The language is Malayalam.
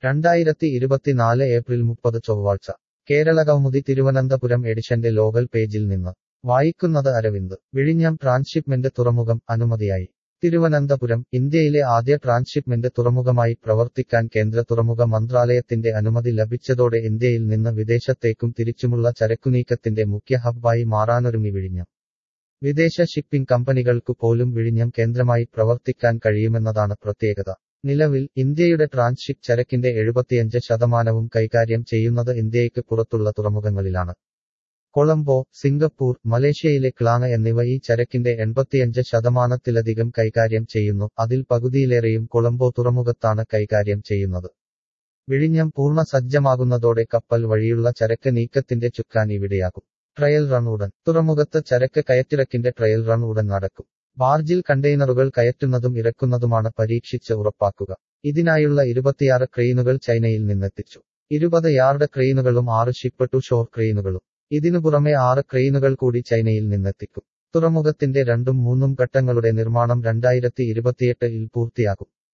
രണ്ടായിരത്തി ഇരുപത്തിനാല് ഏപ്രിൽ മുപ്പത് ചൊവ്വാഴ്ച കേരള കൗമുദി തിരുവനന്തപുരം എഡിഷന്റെ ലോകൽ പേജിൽ നിന്ന് വായിക്കുന്നത് അരവിന്ദ് വിഴിഞ്ഞം ട്രാൻസ്ഷിപ്മെന്റ് തുറമുഖം അനുമതിയായി തിരുവനന്തപുരം ഇന്ത്യയിലെ ആദ്യ ട്രാൻസ്ഷിപ്മെന്റ് തുറമുഖമായി പ്രവർത്തിക്കാൻ കേന്ദ്ര തുറമുഖ മന്ത്രാലയത്തിന്റെ അനുമതി ലഭിച്ചതോടെ ഇന്ത്യയിൽ നിന്ന് വിദേശത്തേക്കും തിരിച്ചുമുള്ള ചരക്കുനീക്കത്തിന്റെ മുഖ്യ ഹബ്ബായി മാറാനൊരുങ്ങി വിഴിഞ്ഞം വിദേശ ഷിപ്പിംഗ് കമ്പനികൾക്കു പോലും വിഴിഞ്ഞം കേന്ദ്രമായി പ്രവർത്തിക്കാൻ കഴിയുമെന്നതാണ് പ്രത്യേകത നിലവിൽ ഇന്ത്യയുടെ ട്രാൻസ്ഷിപ്പ് ചരക്കിന്റെ എഴുപത്തിയഞ്ച് ശതമാനവും കൈകാര്യം ചെയ്യുന്നത് ഇന്ത്യയ്ക്ക് പുറത്തുള്ള തുറമുഖങ്ങളിലാണ് കൊളംബോ സിംഗപ്പൂർ മലേഷ്യയിലെ ക്ലാങ് എന്നിവ ഈ ചരക്കിന്റെ എൺപത്തിയഞ്ച് ശതമാനത്തിലധികം കൈകാര്യം ചെയ്യുന്നു അതിൽ പകുതിയിലേറെയും കൊളംബോ തുറമുഖത്താണ് കൈകാര്യം ചെയ്യുന്നത് വിഴിഞ്ഞം പൂർണ്ണ സജ്ജമാകുന്നതോടെ കപ്പൽ വഴിയുള്ള ചരക്ക് നീക്കത്തിന്റെ ചുക്കാൻ ഇവിടെയാകും ട്രയൽ റൺ ഉടൻ തുറമുഖത്ത് ചരക്ക് കയറ്റിറക്കിന്റെ ട്രയൽ റൺ ഉടൻ നടക്കും ബാർജിൽ കണ്ടെയ്നറുകൾ കയറ്റുന്നതും ഇറക്കുന്നതുമാണ് പരീക്ഷിച്ച് ഉറപ്പാക്കുക ഇതിനായുള്ള ഇരുപത്തിയാറ് ക്രെയിനുകൾ ചൈനയിൽ നിന്നെത്തിച്ചു ഇരുപത് യാർഡ് ക്രെയിനുകളും ആറ് ഷിപ്പ് ടു ഷോർ ക്രെയിനുകളും ഇതിനു പുറമെ ആറ് ക്രെയിനുകൾ കൂടി ചൈനയിൽ നിന്നെത്തിക്കും തുറമുഖത്തിന്റെ രണ്ടും മൂന്നും ഘട്ടങ്ങളുടെ നിർമ്മാണം രണ്ടായിരത്തി ഇരുപത്തിയെട്ടിൽ പൂർത്തിയാകും